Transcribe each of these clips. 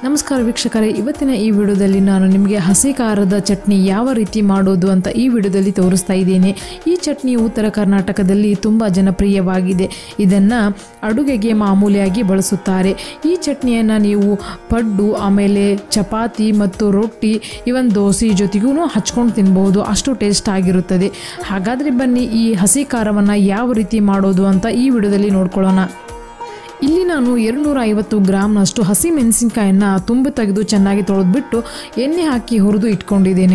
ನಮಸ್ಕಾರ ವೀಕ್ಷಕರೇ ಇವತ್ತಿನ ಈ ವಿಡಿಯೋದಲ್ಲಿ ನಾನು ನಿಮಗೆ ಹಸಿ ಖಾರದ ಚಟ್ನಿ ಯಾವ ರೀತಿ ಮಾಡೋದು ಅಂತ ಈ ವಿಡಿಯೋದಲ್ಲಿ ತೋರಿಸ್ತಾ ಇದ್ದೇನೆ ಈ ಚಟ್ನಿ ಉತ್ತರ ಕರ್ನಾಟಕದಲ್ಲಿ ತುಂಬ ಜನಪ್ರಿಯವಾಗಿದೆ ಇದನ್ನು ಅಡುಗೆಗೆ ಮಾಮೂಲಿಯಾಗಿ ಬಳಸುತ್ತಾರೆ ಈ ಚಟ್ನಿಯನ್ನು ನೀವು ಪಡ್ಡು ಆಮೇಲೆ ಚಪಾತಿ ಮತ್ತು ರೊಟ್ಟಿ ಇವನ್ ದೋಸೆ ಜೊತೆಗೂ ಹಚ್ಕೊಂಡು ತಿನ್ಬಹುದು ಅಷ್ಟು ಟೇಸ್ಟ್ ಆಗಿರುತ್ತದೆ ಹಾಗಾದರೆ ಬನ್ನಿ ಈ ಹಸಿ ಖಾರವನ್ನು ಯಾವ ರೀತಿ ಮಾಡೋದು ಅಂತ ಈ ವಿಡಿಯೋದಲ್ಲಿ ನೋಡ್ಕೊಳ್ಳೋಣ ಇಲ್ಲಿ ನಾನು ಎರಡುನೂರ ಐವತ್ತು ಗ್ರಾಮ್ನಷ್ಟು ಹಸಿ ಮೆಣಸಿನ್ಕಾಯನ್ನು ತುಂಬಿ ತೆಗೆದು ಚೆನ್ನಾಗಿ ತೊಳೆದ್ಬಿಟ್ಟು ಎಣ್ಣೆ ಹಾಕಿ ಹುರಿದು ಇಟ್ಕೊಂಡಿದ್ದೇನೆ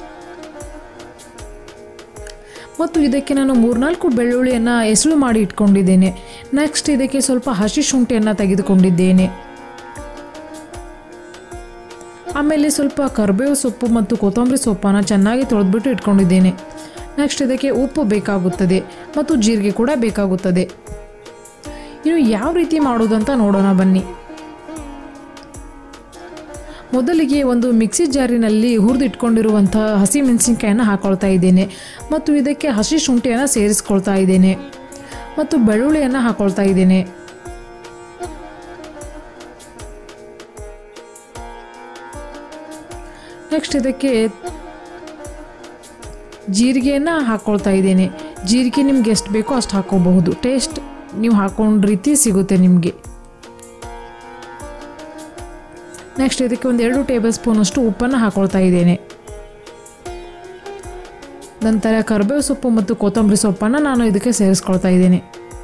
ಮತ್ತು ಇದಕ್ಕೆ ನಾನು ಮೂರ್ನಾಲ್ಕು ಬೆಳ್ಳುಳ್ಳಿಯನ್ನು ಎಸಳು ಮಾಡಿ ಇಟ್ಕೊಂಡಿದ್ದೇನೆ ನೆಕ್ಸ್ಟ್ ಇದಕ್ಕೆ ಸ್ವಲ್ಪ ಹಸಿ ಶುಂಠಿಯನ್ನು ತೆಗೆದುಕೊಂಡಿದ್ದೇನೆ ಆಮೇಲೆ ಸ್ವಲ್ಪ ಕರಿಬೇವು ಸೊಪ್ಪು ಮತ್ತು ಕೊತ್ತಂಬರಿ ಸೊಪ್ಪನ್ನು ಚೆನ್ನಾಗಿ ತೊಳೆದ್ಬಿಟ್ಟು ಇಟ್ಕೊಂಡಿದ್ದೇನೆ ನೆಕ್ಸ್ಟ್ ಇದಕ್ಕೆ ಉಪ್ಪು ಬೇಕಾಗುತ್ತದೆ ಮತ್ತು ಜೀರಿಗೆ ಕೂಡ ಬೇಕಾಗುತ್ತದೆ ಇನ್ನು ಯಾವ ರೀತಿ ಮಾಡೋದು ಅಂತ ನೋಡೋಣ ಬನ್ನಿ ಮೊದಲಿಗೆ ಒಂದು ಮಿಕ್ಸಿ ಜಾರಿನಲ್ಲಿ ಹುರಿದು ಇಟ್ಕೊಂಡಿರುವಂತಹ ಹಸಿ ಮೆಣಸಿನ್ಕಾಯನ್ನು ಹಾಕೊಳ್ತಾ ಇದ್ದೇನೆ ಮತ್ತು ಇದಕ್ಕೆ ಹಸಿ ಶುಂಠಿಯನ್ನು ಸೇರಿಸ್ಕೊಳ್ತಾ ಇದ್ದೇನೆ ಮತ್ತು ಬೆಳ್ಳುಳ್ಳಿಯನ್ನು ಹಾಕೊಳ್ತಾ ಇದ್ದೇನೆ ನೆಕ್ಸ್ಟ್ ಇದಕ್ಕೆ ಜೀರಿಗೆಯನ್ನು ಹಾಕ್ಕೊಳ್ತಾ ಇದ್ದೇನೆ ಜೀರಿಗೆ ನಿಮ್ಗೆ ಎಷ್ಟು ಬೇಕೋ ಅಷ್ಟು ಹಾಕೋಬಹುದು ಟೇಸ್ಟ್ ನೀವು ಹಾಕೊಂಡ ರೀತಿ ಸಿಗುತ್ತೆ ನಿಮಗೆ ನೆಕ್ಸ್ಟ್ ಇದಕ್ಕೆ ಒಂದು ಎರಡು ಟೇಬಲ್ ಸ್ಪೂನಷ್ಟು ಉಪ್ಪನ್ನು ಹಾಕೊಳ್ತಾ ಇದ್ದೇನೆ ನಂತರ ಕರಿಬೇವು ಸೊಪ್ಪು ಮತ್ತು ಕೊತ್ತಂಬರಿ ಸೊಪ್ಪನ್ನು ನಾನು ಇದಕ್ಕೆ ಸೇರಿಸ್ಕೊಳ್ತಾ ಇದ್ದೇನೆ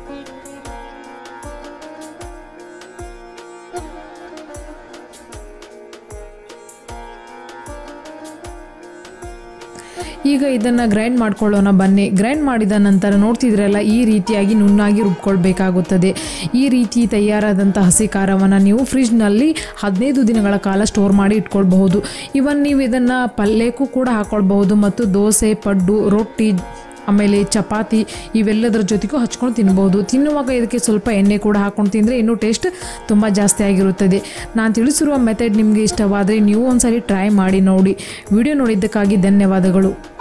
ಈಗ ಇದನ್ನು ಗ್ರೈಂಡ್ ಮಾಡ್ಕೊಳ್ಳೋಣ ಬನ್ನಿ ಗ್ರೈಂಡ್ ಮಾಡಿದ ನಂತರ ನೋಡ್ತಿದ್ರಲ್ಲ ಈ ರೀತಿಯಾಗಿ ನುಣ್ಣಾಗಿ ರುಬ್ಕೊಳ್ಬೇಕಾಗುತ್ತದೆ ಈ ರೀತಿ ತಯಾರಾದಂಥ ಹಸಿ ಖಾರವನ್ನು ನೀವು ಫ್ರಿಜ್ನಲ್ಲಿ ಹದಿನೈದು ದಿನಗಳ ಕಾಲ ಸ್ಟೋರ್ ಮಾಡಿ ಇಟ್ಕೊಳ್ಬಹುದು ಇವನ್ ನೀವು ಇದನ್ನು ಪಲ್ಯಕ್ಕೂ ಕೂಡ ಹಾಕ್ಕೊಳ್ಬಹುದು ಮತ್ತು ದೋಸೆ ಪಡ್ಡು ರೊಟ್ಟಿ ಆಮೇಲೆ ಚಪಾತಿ ಇವೆಲ್ಲದರ ಜೊತೆಗೂ ಹಚ್ಕೊಂಡು ತಿನ್ಬೋದು ತಿನ್ನುವಾಗ ಇದಕ್ಕೆ ಸ್ವಲ್ಪ ಎಣ್ಣೆ ಕೂಡ ಹಾಕ್ಕೊಂಡು ತಿಂದರೆ ಇನ್ನೂ ಟೇಸ್ಟ್ ತುಂಬ ಜಾಸ್ತಿ ಆಗಿರುತ್ತದೆ ನಾನು ತಿಳಿಸಿರುವ ಮೆಥಡ್ ನಿಮಗೆ ಇಷ್ಟವಾದರೆ ನೀವು ಒಂದ್ಸರಿ ಟ್ರೈ ಮಾಡಿ ನೋಡಿ ವಿಡಿಯೋ ನೋಡಿದ್ದಕ್ಕಾಗಿ ಧನ್ಯವಾದಗಳು